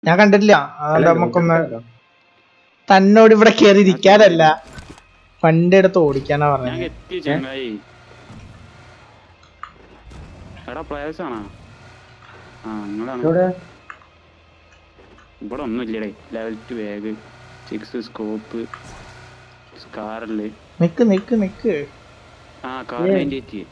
ഞാൻ കണ്ടിട്ടില്ല അതുകൊണ്ട് നമുക്കൊന്ന് തന്നോട് ഇവിടെ കേറി ഇരിക്കാനല്ല വണ്ടി എടുത്ത് ഓടിക്കാനാ ഞാൻ പറഞ്ഞത് എത്തി ചങ്ങായി എടാ പ്ലേയേഴ്സ് ആണോ ആ നിങ്ങളാണ് ഇവിടെ ഇവിടെ ഒന്നും ഇല്ലടേ level two bag six scope സ്കാറില് നിക്ക് നിക്ക് നിക്ക് ആ കാർ നയൻറ്റി എയ്റ്റ്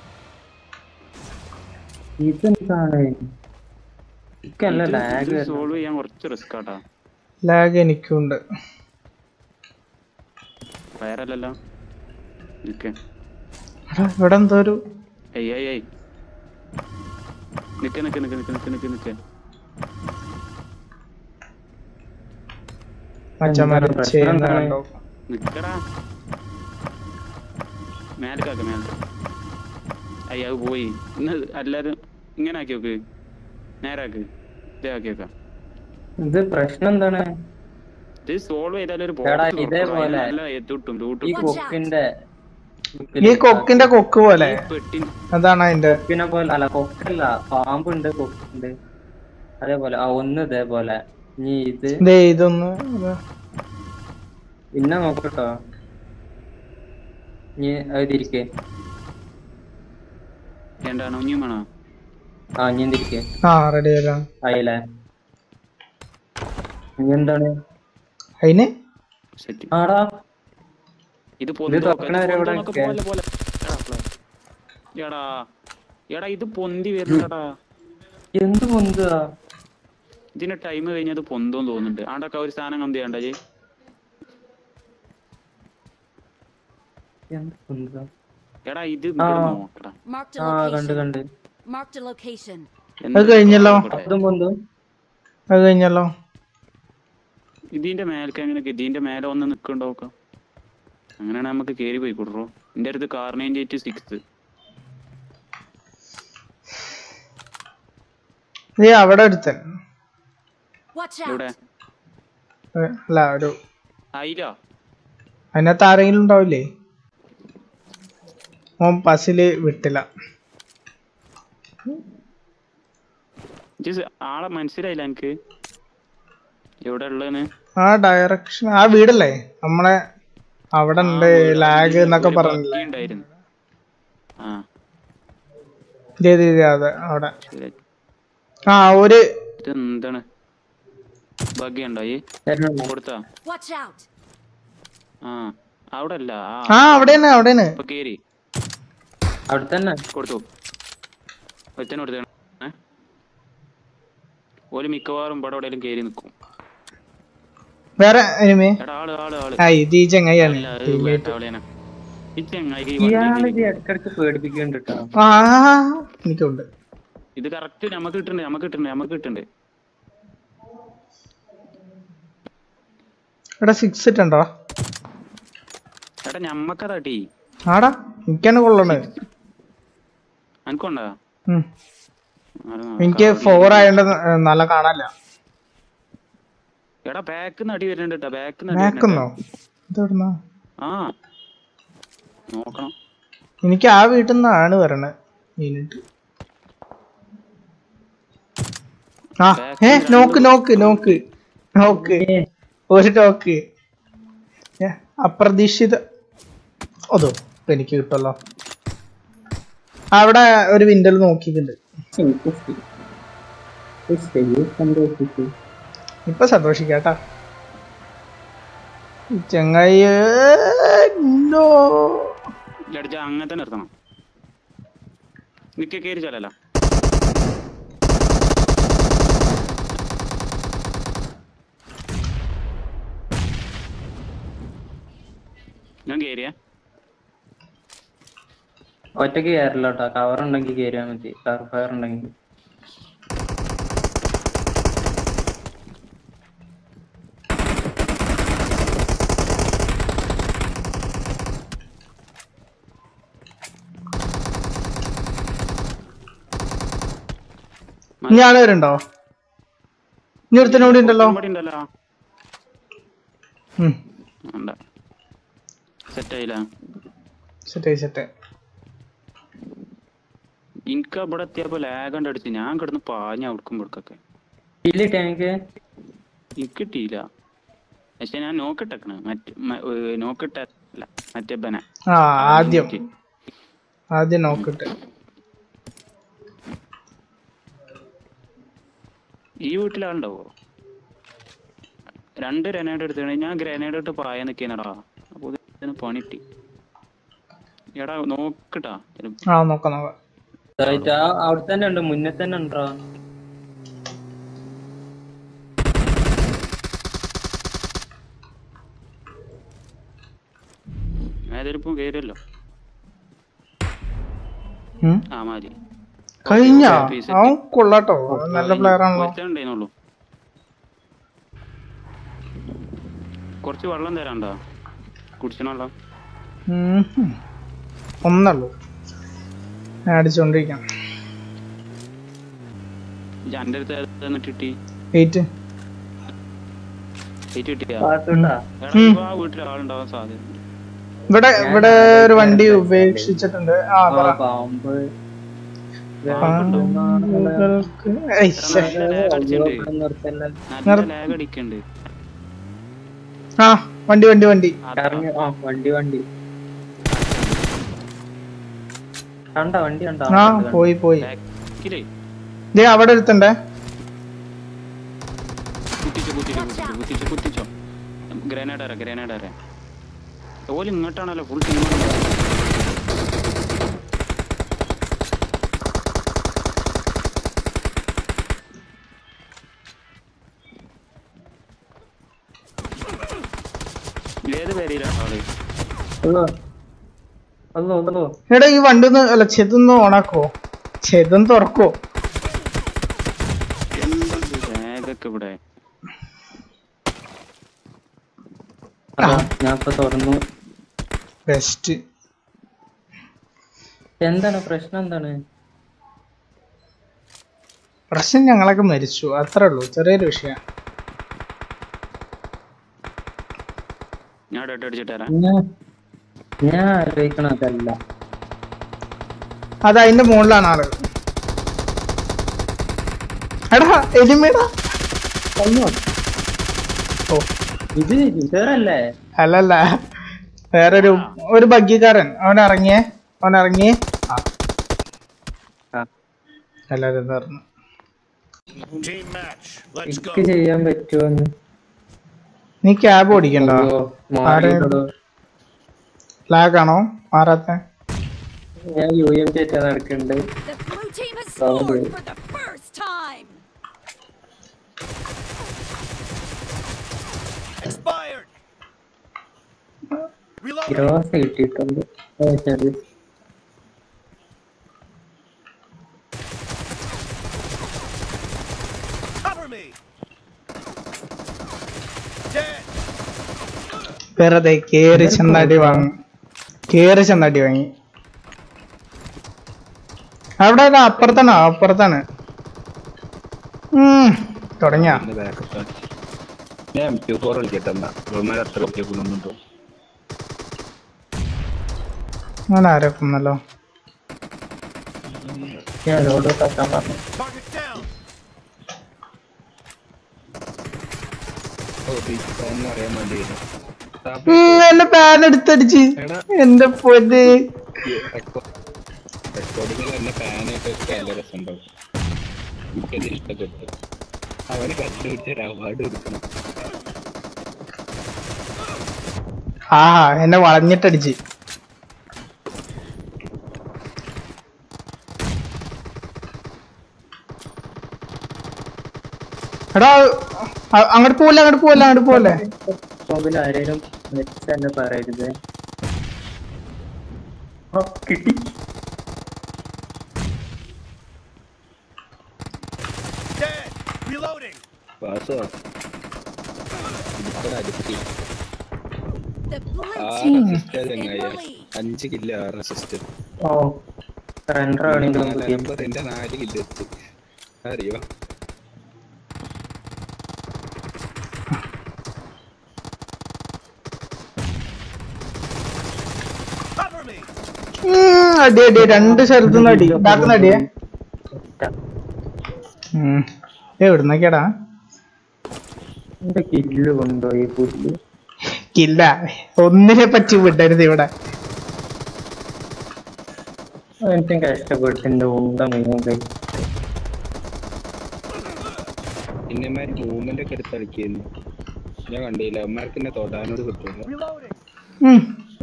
ഇതെന്താണ് എനിക്കല്ല ലാഗ് സോൾവ് ചെയ്യാൻ കുറച്ച് റിസ്ക് ആട്ടാ ലാഗ് എനിക്കുണ്ട് വയറല്ലല്ലോ നിക്ക് എടാ ഇവിടെ എന്തോ ഒരു ഏയ് ഏയ് ഏയ് നിക്ക് നിക്ക് നിക്ക് നിക്ക് നിക്ക് നിക്ക് നിക്ക് മച്ചന്മാര് പ്രശ്നം ചെയ്യുന്ന എന്താണ്? കണ്ടോ നിക്കടാ മേലക്കാക്ക് മേലക്ക് അയ്യ അത് പോയി ഇന്ന് എല്ലാരും ഇങ്ങനെ ആക്കി നോക്ക് നേരാക്ക് ഇതേ ആക്കി വെക്കാം ഇത് പ്രശ്നം എന്താണ് ഇത് സോൾവ് ചെയ്താൽ ഒരു എടാ, box തുറക്കും. ഇതേപോലെ. അതിന് നല്ല എത്തിട്ടും ലൂട്ട് ഈ കൊക്കിന്റെ ഈ കൊക്കിന്റെ കൊക്ക് പോലെ പെട്ടി അതാണ് അതിന്റെ കൊക്കിനെ പോലെ അല്ല കൊക്കല്ല പാമ്പുണ്ട് കൊക്കുണ്ട് അതേപോലെ ആ ഒന്ന് ഇതേപോലെ ഇനി ഇത് ദേ ഇതൊന്ന് ഇത്. പിന്നെ നോക്കട്ടോ ഇനി അത് തിരിക്കേ എന്താണ് ഇനിയും വേണോ ആ ഇനി തിരിക്കേ ആ റെഡി ആയില്ല ആയില്ലേ ഇനി എന്താണ് അതിന് സെറ്റ് ആടാ ഇത് തുറക്കണ വരെ ഇവിടെ പൊന്തൊക്കെ നിൽക്കാൻ. പോലെ പോലെ എടാ, പ്ലേ. എടാ എടാ ഇത് പൊന്തി വരുന്നടാ എന്ത് പൊന്തുക ഇതിന്റെ ടൈം കഴിഞ്ഞത് പൊന്തോന്ന് തോന്നുന്നുണ്ട് ആണ്ടൊക്കെ ഒരു സാധനം എന്ത് ചെയ്യണ്ട ജി എന്ത് പൊന്തുക എടാ ഇത് ആ. ഇവിടെ നോക്കടാ Marked ആ a കണ്ട് location. കണ്ട് Marked a location. എന്ത് അത് കഴിഞ്ഞല്ലോ. ഇവിടെ? അതും പൊന്തും അത് കഴിഞ്ഞല്ലോ ഇതിന്റെ മേലേക്ക് എങ്ങനെ ഇതിന്റെ മേലെ വന്ന് നിക്കണ്ടോ നോക്കാം അങ്ങനെയാണെങ്കിൽ നമുക്ക് കേറി പോയി കൊടുറോ എന്റെ അടുത്ത് കാർ നയൻറ്റി എയ്റ്റ് സിക്സ് നീ അവിടെ ഒരുത്തൻ Watch എവിടെ out. ഏ, അല്ല ഒരു ആയില്ല അതിനകത്ത് ആരെങ്കിലും ഉണ്ടാവില്ലേ ഓൻ പസില് വിട്ടില്ല ഇജ്ജ് ആളെ മനസ്സിലായില്ല എനിക്ക് എവിടെ ഉള്ളതെന്ന് ആ ഡയറക്ഷൻ ആ വീടല്ലേ നമ്മളെ അവിടെ ഉണ്ട് ലാഗ് എന്നൊക്കെ ഒരു പറഞ്ഞില്ലേ ബഗ്ഗി ഉണ്ടായിരുന്നു ആ ഇതേ ഇതേ, ഇതേ, അതെ അവിടെ ശരി ആ ഒരു ഇത് എന്താണ് ബഗ്ഗി ഉണ്ടായി തരണോ? കൊടുത്താ Watch out. ആ അവിടെ അല്ല ആ ആ അവിടെയാണ് അവിടെയാണ് ഇപ്പൊ കേറി അവിടെ തന്നെ കൊടുത്തു ഒരുത്തനെ കൊടുത്താണ് ഏ ഓല് മിക്കവാറും ഇവിടെ എവിടെയെങ്കിലും കേറി നിക്കും വേറെ എനിമേ എടാ ആള് ആള് ആള് ആ ഇത് ഈ ചങ്ങായിയാണ് അല്ല, അത് teammate. വേട്ടാവളിയാണ്. ഈ ചങ്ങായിക്ക് ഈ ഇയാള് വണ്ടി ഇത് ഇടക്കിടക്ക് പേടിപ്പിക്കുന്നുണ്ട് കേട്ടോ ആ എനിക്കുണ്ട് ഇത് കറക്റ്റ് നമുക്ക് കിട്ടുന്നുണ്ട് നമുക്ക് കിട്ടുന്നുണ്ട് നമുക്ക് കിട്ടുന്നുണ്ട് ഇവിടെ സിക്സ് ഇട്ടുണ്ടോ എടാ ഞമ്മക്കതാ ടീ ആടാ എനിക്കാണ് കൊള്ളണത് അനക്കൊണ്ടാ ഉം. എനിക്ക് ഫോർ ആയതുകൊണ്ട് നല്ല കാണാല്ല എടാ ബാക്ക് അടി വരുന്നുണ്ട് കേട്ടോ ബാക്ക് ബാക്കുന്നോ ഇതെവിടുന്നാ ആ നോക്കണം എനിക്ക് ആ വീട്ടിൽ നിന്നാണ് വരണത് മിനിറ്റ് ആ ഏ നോക്ക് നോക്ക് നോക്ക് നോക്ക് ഒരു നോക്ക് ഏ, അപ്രതീക്ഷിത അതോ ഇപ്പൊ എനിക്ക് കിട്ടല്ലോ അവിടെ ഒരു വിൻഡോയിൽ നോക്കിയിട്ടുണ്ട് ഇപ്പൊ സന്തോഷിക്കാട്ടാ ഈ ചങ്ങായി നോ അടിച്ച അങ്ങനെ തന്നെ നിർത്തണം നിക്ക കയറി ചാലല്ല ഞാൻ കേറിയ ഒറ്റക്ക് കയറില്ല കേട്ടോ കവർ ഉണ്ടെങ്കിൽ കയറിയാ മതി കവർ ഫയർ ഉണ്ടെങ്കിൽ ഇനി ആള് വരുന്നുണ്ടോ ഇനി ഒരുത്തനോടി ഉണ്ടല്ലോ ഉണ്ടല്ലോ ഉം വേണ്ട സെറ്റ് ആയില്ല സെറ്റായി സെറ്റായി എനിക്ക് അവിടെ എത്തിയപ്പോ ലാഗ് ഉണ്ട് അടിച്ച് ഞാൻ കിടന്ന് പാഞ്ഞ അവിടക്കും ഇവിടക്കൊക്കെ ഇല്ലിട്ട് എനിക്ക് എനിക്ക് കിട്ടിയില്ല പക്ഷെ ഞാൻ നോക്കിട്ടേക്കണ് മറ്റേ നോക്കിട്ടല്ല മറ്റേ ബന ആ ആദ്യം ആദ്യം നോക്കിട്ട് ഈ വീട്ടിലാളുണ്ടാവോ രണ്ട് ഗ്രനേഡ് എടുത്തു ഞാൻ ഗ്രനേഡ് ഇട്ട് പായ നിൽക്കുന്നടാ അപ്പൊ ഇതിന് പണിട്ടി എടാ നോക്കട്ടാ ചിലപ്പോ ആ നോക്കാം നോക്കാം ഇതായിട്ട് ആ അവിടെ തന്നെ ഉണ്ട് മുന്നേ തന്നെ ഉണ്ടോ ഏതായാലും കയറിയല്ലോ ഉം. ആ മതി കഴിഞ്ഞ അവൻ കൊള്ളാട്ടോ അവൻ നല്ല പ്ലെയർ ആണല്ലോ ഒരുത്തനുണ്ടായിരുന്നുള്ളൂ കുറച്ച് വെള്ളം തരാണ്ടോ കുടിച്ചണ വെള്ളം ഉം. ഒന്നല്ലോ ഞാൻ അടിച്ചോണ്ടിരിക്കാം ഇജ്ജ് അന്റെ അടുത്ത് ഏതാ കിട്ടി വെയിറ്റ് ഏറ്റ് കിട്ടിയാ പാത്തുണ്ടാ എടാ, ഇപ്പൊ ആ വീട്ടിൽ ആളുണ്ടാവാൻ സാധ്യത ഇവിടെ ഇവിടെ ഒരു വണ്ടി ഉപേക്ഷിച്ചിട്ടുണ്ട് ആ ആ പറ പാമ്പ് പാമ്പുകൾക്ക് ഏയ്, ശ്ശെ. നിർത്തല്ല നല്ല ലാഗ് അടിക്കണ്ട് ആ വണ്ടി വണ്ടി വണ്ടി ഇറങ്ങി ആ വണ്ടി വണ്ടി കണ്ട വണ്ടി കണ്ടോ ആ പോയി പോയി ബാക്കിലേ ദേ അവിടെ എടുത്തണ്ടേ കുത്തിച്ചോ കുത്തിച്ചോ കുത്തിച്ചോ കുത്തിച്ചോ കുത്തിച്ചോ ഗ്രനേഡ് അര ഗ്രനേഡ് അര ഓല് ഇങ്ങോട്ടാണല്ലോ ഫുൾ ടീം ഏത് പേരിലാണ് ആള് അല്ലോ അല്ലോ അല്ലോ എടാ ഈ വണ്ടി ഒന്ന് അല്ല ചെതൊന്ന് ഓണാക്കോ ചെതും തുറക്കോ ബാഗൊക്കെ ഇവിടെ അതാ ഞാൻ ഇപ്പൊ തുറന്നു ബെസ്റ്റ് എന്താണ് പ്രശ്നം എന്താണ് പ്രശ്നം ഞങ്ങളൊക്കെ മരിച്ചു അത്രേ ഉള്ളൂ ചെറിയൊരു വിഷയം ഞാൻ ഡേട്ട് അടിച്ചിട്ട് തരാം ഞാൻ ഞാൻ ആലോചിക്കണതല്ല അത് അതിന്റെ മുകളിലാണ് ആള് എടാ എലിമേടാ ഓ ഇത് ഇതല്ലേ അല്ലല്ല വേറൊരു ഒരു ബഗ്ഗിക്കാരൻ അവൻ ഇറങ്ങിയേ അവൻ ഇറങ്ങിയേ ആ ആ. എല്ലാരും തീർന്നു Team match. Let's go. എനിക്ക് ചെയ്യാൻ പറ്റുമോന്ന് നീ ക്യാബ് ഓടിക്കണ്ടോ അയ്യോ, മാറിയിട്ടോ. ലാഗാണോ മാറാത്ത ഞാൻ യു എം ചേച്ചാ നടക്കുന്നുണ്ട് The blue team has Solid. scored for the first time. Expired. Reload. Gross കിട്ടിയിട്ടുണ്ട് ഓ, ശരി Cover me. Dead. വെറുതെ കേറി ചെന്നടി വാങ്ങി കേറി ചെന്നടി വാങ്ങി അവിടെ അല്ല, അപ്പുറത്താണ് അപ്പുറത്താണ് ഉം തുടങ്ങിയ ഞാൻ എം ടു ഫോർ കളിക്കട്ടെ എന്നാ ഇവന്മാർ അത്ര ഒറ്റക്കുന്നുണ്ടോ ഞാൻ ആരെ കൊന്നല്ലോ ഞാൻ ലോഡ് തട്ടാൻ പറഞ്ഞു Target down. എന്ന് അറിയാൻ വേണ്ടി ഉം, എന്റെ പാൻ എടുത്തടിച്ച് എന്റെ പൊന്ന് റെക്കോർഡിങ്ങിൽ തന്നെ ഫാനായിട്ട് നല്ല രസമുണ്ടാവും എനിക്കത് ഇഷ്ടപ്പെട്ടു അവന് കണ്ടുപിടിച്ച ഒരു അവാർഡ് കൊടുക്കണം ആ എന്നെ വളഞ്ഞിട്ടടിച്ച് എടാ അ- അങ്ങോട്ട് പോവല്ലേ അങ്ങോട്ട് പോവല്ലേ അങ്ങോട്ട് പോവല്ലേ മൊബൈൽ ആരേലും വെച്ച് തന്നെ പറയരുത് ആ, കിട്ടി Dead. Reloading. വാസോ ഇതിപ്പോ അടിച്ച് The blue ആറ് team അസിസ്റ്റ് is in ചങ്ങായി the lead. അഞ്ച് കില്ല ആറ് അസിസ്റ്റ് ഓ റണ്ടർ ആണെങ്കിലും പുതിയ നമ്പർ എന്റെ നാല് കില്ല എത്തി അറിയോ Cover me. ഉം, അടി അടി രണ്ട് സ്ഥലത്തുനിന്ന് അടി ബാക്കുന്ന അടിയേ ഉം. ഇത് എവിടുന്നൊക്കെയാടാ എന്റെ കില്ല് കൊണ്ടുപോയി പുല്ല് ഇല്ല ഒന്നിനെ പറ്റി വിടരുത് ഇവിടെ എനിക്കും കഷ്ടപ്പെട്ട് എന്റെ ഉണ്ട മുഴുവൻ പോയി പിന്നെമാര് മൂവ്മെന്റ് ഒക്കെ എടുത്ത് കളിക്കുന്നു ഞാൻ കണ്ടില്ല അമ്മമാർക്ക് എന്നെ തൊടാനോട് കിട്ടില്ല Reloading. ഉം.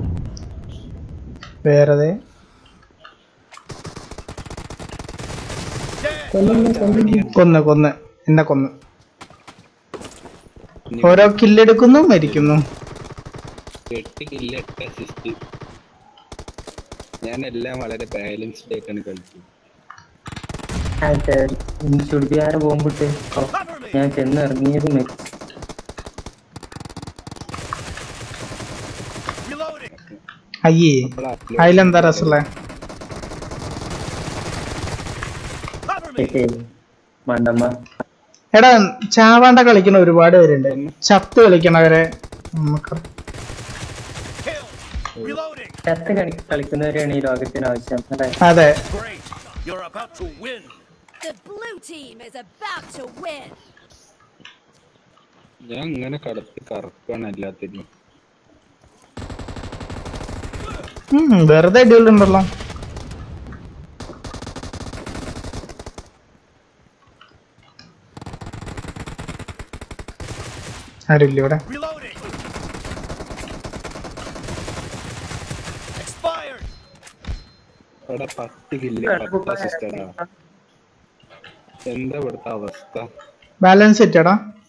വേറെ കൊന്ന് കൊന്ന് എന്നെ കൊന്ന് ഓരോ കില്ലെടുക്കുന്നു മരിക്കുന്നു എട്ട് കില്ല എട്ട് അസിസ്റ്റ് ഞാൻ എല്ലാം വളരെ ബാലൻസ്ഡ് ആയിട്ടാണ് കളിച്ചത് ചുടിയാരെ പോകുമ്പോട്ട് Cover me. ഞാൻ ചെന്ന് ഇറങ്ങിയത് മെച്ചം Reloading. അയ്യേ അതിലെന്താ രസമുള്ള Cover me. മണ്ടമ്മ എടാ ചാവാണ്ട കളിക്കണ ഒരുപാട് പേരുണ്ട് ചത്ത് കളിക്കണവരെ നമുക്ക് Kill. Reloading. ചത്ത കളി കളിക്കുന്നവരെയാണ് ഈ ലോകത്തിന് ആവശ്യം അല്ലെ അതെ Great. You're about to win. The blue team is about to win. ഞാൻ ഇങ്ങനെ കടത്തി കറക്കാണ് എല്ലാത്തിനും ഉം, വെറുതെ അടിയുണ്ടല്ലോ ആരില്ല ഇവിടെ Reloading. Expired. അവിടെ പത്ത് കില്ല പത്ത് അസിസ്റ്റ് എന്താ ഇവിടുത്തെ അവസ്ഥ ബാലൻസ് സെറ്റടാ